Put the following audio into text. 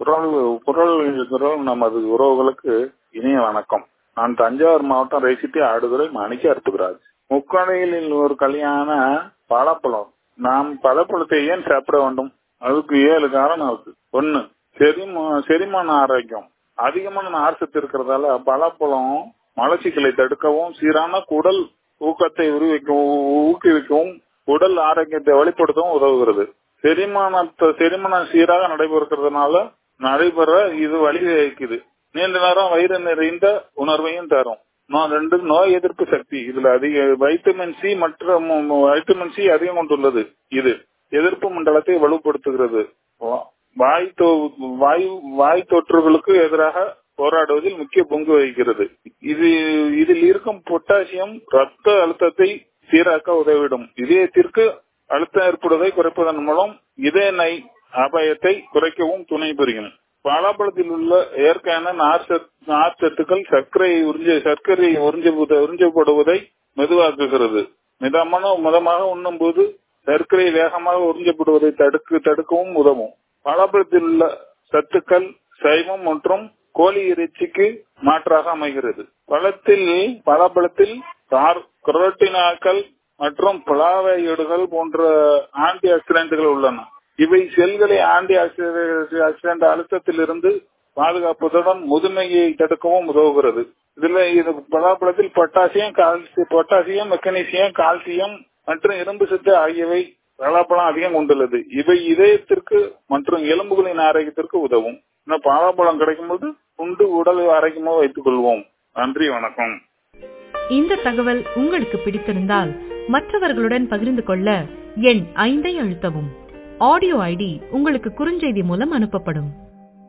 குரல் குரல் குரல் நமது உறவுகளுக்கு இனிய வணக்கம் நான் தஞ்சாவூர் மாவட்டம் ரேசிட்டி ஆடுதுறை மாணிக்க அற்புதராஜ் முக்கடையில் ஒரு கல்யாண பழப்பழம் நாம் பழப்பழத்தை ஏன் சாப்பிட வேண்டும் அதுக்கு ஏழு காரணம் இருக்கு ஒன்னு செரிமா செரிமான ஆரோக்கியம் அதிகமான நார்சத்து இருக்கிறதால பழப்பழம் மலச்சிக்கலை தடுக்கவும் சீரான குடல் ஊக்கத்தை உருவிக்கவும் ஊக்குவிக்கவும் உடல் ஆரோக்கியத்தை வெளிப்படுத்தவும் உதவுகிறது செரிமானத்தை செரிமானம் சீராக நடைபெறுகிறதுனால நடைபெற இது வழிவகுக்குது நீண்ட நேரம் வயிறு நிறைந்த உணர்வையும் தரும் ரெண்டு நோய் எதிர்ப்பு சக்தி இதுல அதிக வைட்டமின் சி மற்றும் வைட்டமின் சி அதிகம் கொண்டுள்ளது இது எதிர்ப்பு மண்டலத்தை வலுப்படுத்துகிறது வாய் வாய் வாய் தொற்றுகளுக்கு எதிராக போராடுவதில் முக்கிய பங்கு வகிக்கிறது இது இதில் இருக்கும் பொட்டாசியம் ரத்த அழுத்தத்தை சீராக்க உதவிடும் இதயத்திற்கு அழுத்தம் ஏற்படுவதை குறைப்பதன் மூலம் இதய நை அபாயத்தை குறைக்கவும் துணை புரியும் பலாப்பழத்தில் உள்ள இயற்கையான நார்ச்சத்துக்கள் சர்க்கரை உறிஞ்ச சர்க்கரை உறிஞ்ச உறிஞ்சப்படுவதை மெதுவாக்குகிறது மிதமான மிதமாக உண்ணும் போது சர்க்கரை வேகமாக உறிஞ்சப்படுவதை தடுக்க தடுக்கவும் உதவும் பலாப்பழத்தில் உள்ள சத்துக்கள் சைவம் மற்றும் கோழி இறைச்சிக்கு மாற்றாக அமைகிறது பழத்தில் பலாப்பழத்தில் குரோட்டினாக்கள் மற்றும் பிளாவைடுகள் போன்ற ஆன்டி ஆக்சிடென்ட்கள் உள்ளன இவை செல்களை ஆன்டி ஆக்சிடென்ட் அழுத்தத்திலிருந்து பாதுகாப்பதுடன் முதுமையை தடுக்கவும் உதவுகிறது இதுல இது பலாப்பழத்தில் potassium calcium potassium magnesium calcium மற்றும் இரும்பு சத்து ஆகியவை பலாப்பழம் அதிகம் கொண்டுள்ளது இவை இதயத்திற்கு மற்றும் எலும்புகளின் ஆரோக்கியத்திற்கு உதவும் பலாப்பழம் கிடைக்கும் போது உண்டு உடல் ஆரோக்கியமாக வைத்துக் கொள்வோம் நன்றி வணக்கம் இந்த தகவல் உங்களுக்கு பிடித்திருந்தால் மற்றவர்களுடன் பகிர்ந்து கொள்ள எண் ஐந்தை அழுத்தவும் ஆடியோ ஐடி உங்களுக்கு குறுஞ்செய்தி மூலம் அனுப்பப்படும்